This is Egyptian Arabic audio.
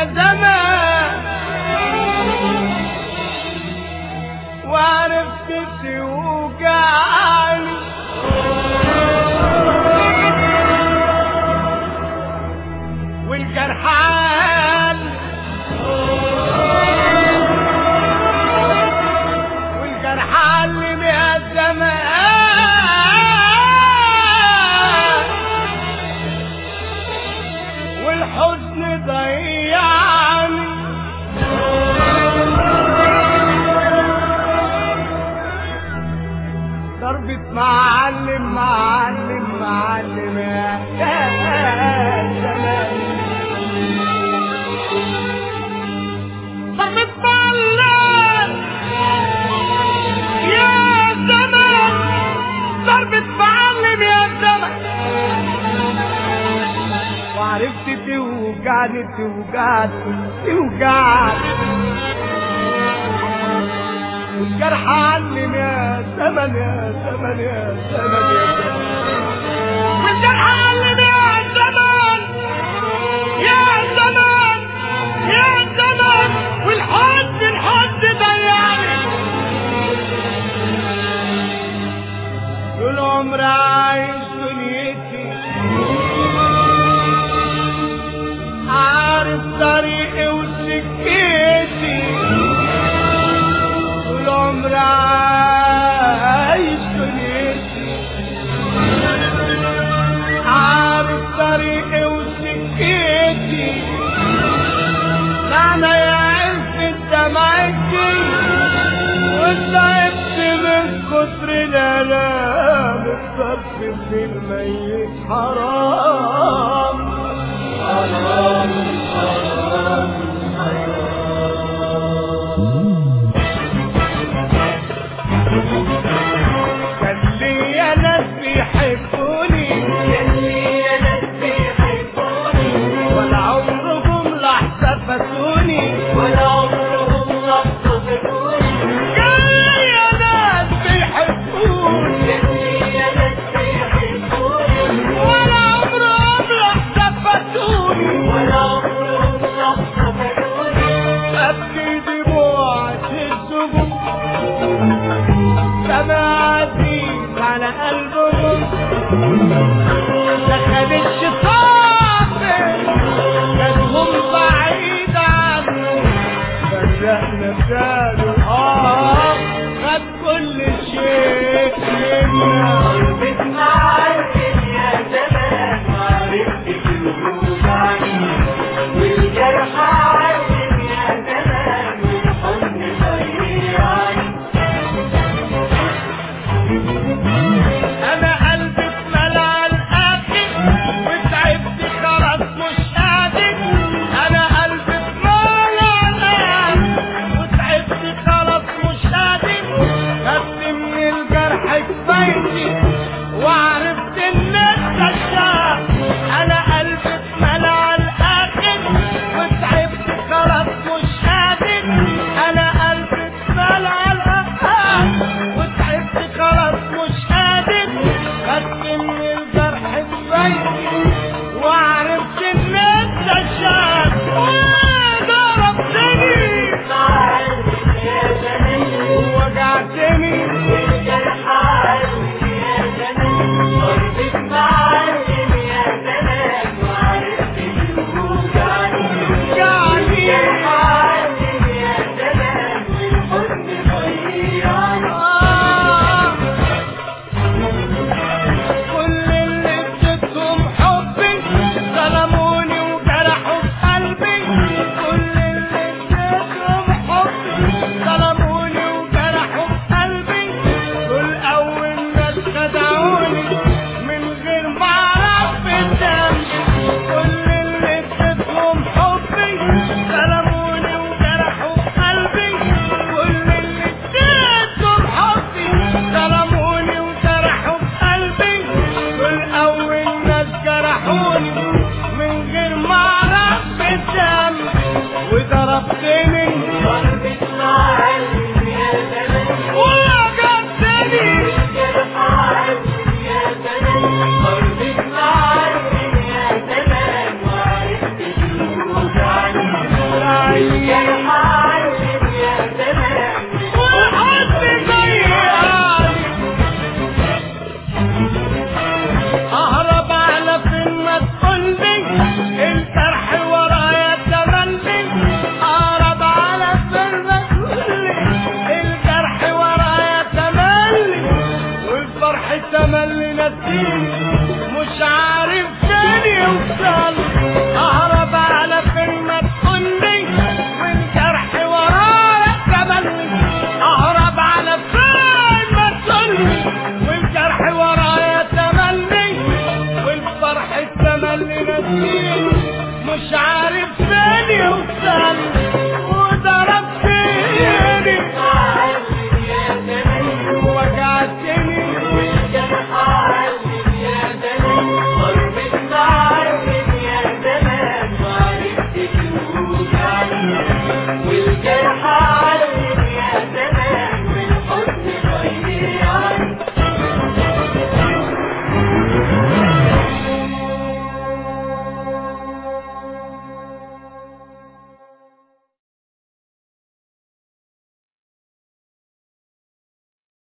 يا زمان وعرفت توجعني والجرح عالي والجرح علم يا الزمان والحزن ضيعني ضربة معلم معلم معلم يا زمان ضربة معلم يا زمان ضربة معلم يا زمان وعرفت توجعني توجعني توجعني والجرح علم يا زمن يا زمن يا زمن يا زمن والجرح علم يا زمن يا زمن يا زمن والحد الحد ضيعني طول عمري عايش دنيتي عارف طريقي وسكتي طول عمري عايش دنيتي عارف طريقي وسكتي معنى يا عز دمعتي وتعبت من كتر الالام الصرف في الميت حرام حرام حرام كان ليا ناس بيحبوني كان ليا ناس بيحبوني ولا عمرهم لحظة فاتوني ولا عمرهم لحظة فاتوني كان ليا ناس بيحبوني كان ليا ناس بيحبوني ولا عمرهم لحظة فاتوني ولا عمرهم لحظة فاتوني أبكي دموع الزبون سمعتي على قلبهم دخل الشيطان كانهم بعيد عنه فرقنا بجاله اه خد كل شيء منا بتعرف يا زمان وعرفت الوجود عني والجرح عارف يا زمان والحزن ضيعني انا قلبي اتملى الاخر وتعبت خلاص مش قادر انا قلبي اتملى الاخر وتعبت خلاص مش قادر خدت من الجرح كفايتي وعرفت ان انت الشهر انا قلبي اتملى الاخر وتعبت خلاص مش قادر انا قلبي اتملى الاخر وتعبت خلاص مش قادر خدت من الجرح كفايتي وعرفت ان انت الشهر وضربتني عارف يا زمان ووجعتني والجرح عارف يا زمان ضربة معلم يا زمان وعرفت الوجود عني وجعني الجرح عارف يا زمان والحزن ضيعني آه. كل اللي اديتهم حبي ظلموني وجرحوا في قلبي كل اللي اديتهم حبي ظلموني وجرحوا في قلبي دول اول ناس خدعوني من غير ما اعرف الدم كل اللي اديتهم حبي ظلموني وجرحوا في قلبي كل اللي اديتهم حبي ظلموني وجرحوا في قلبي دول اول ناس جرحوني من غير ما اعرف الدم وضربتني ضربة معلم يا زمان ووجعتني الجرح عارف يا زمان ضربة معلم يا زمان وعرفت الوجود عني عارف فين يوصل